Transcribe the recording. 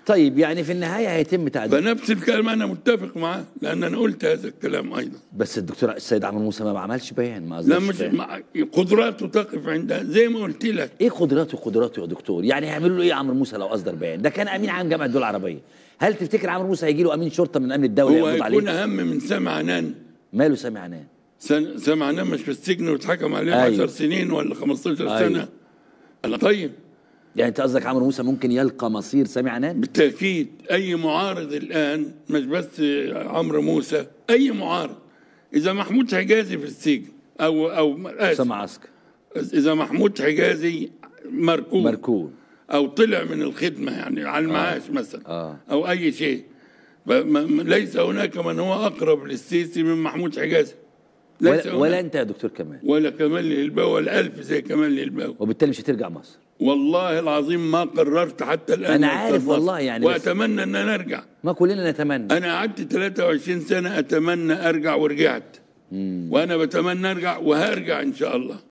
طيب يعني في النهايه هيتم تعديل فنفس الكلام انا متفق معاه لان انا قلت هذا الكلام ايضا بس الدكتور السيد عمرو موسى ما عملش بيان ما لا أصدرش مش بيان. مع قدراته تقف عندها زي ما قلت لك ايه قدراته قدراته يا دكتور يعني هيعملوا له ايه عمرو موسى لو اصدر بيان ده كان امين عام جامعه الدول العربيه هل تفتكر عمرو موسى هيجي له امين شرطه من امن الدوله هو يقبض هيكون عليه اهم من سامع عنان ماله سامي عنان سن- سامع عنان مش في السجن واتحكم عليه أيوة. 10 سنين ولا 15 أيوة. سنه الله طيب يعني انت قصدك عمرو موسى ممكن يلقى مصير سامي عنان بالتاكيد اي معارض الان مش بس عمرو موسى اي معارض اذا محمود حجازي في السجن او او آسف، سامع عسكر اذا محمود حجازي مركون مركون او طلع من الخدمه يعني على المعاش مثلا آه. او اي شيء ب- ما- ما- ليس هناك من هو اقرب للسيسي من محمود حجازي ليس ولا, ولا هناك. انت يا دكتور كمال ولا كمال الهلباوي ولا الف زي كمال الهلباوي وبالتالي مش هترجع مصر والله العظيم ما قررت حتى الان أنا أستاذ عارف نصر. والله يعني بس- واتمنى ان انا ارجع ما كلنا نتمنى انا قعدت 23 سنه اتمنى ارجع ورجعت وانا بتمنى ارجع وهرجع ان شاء الله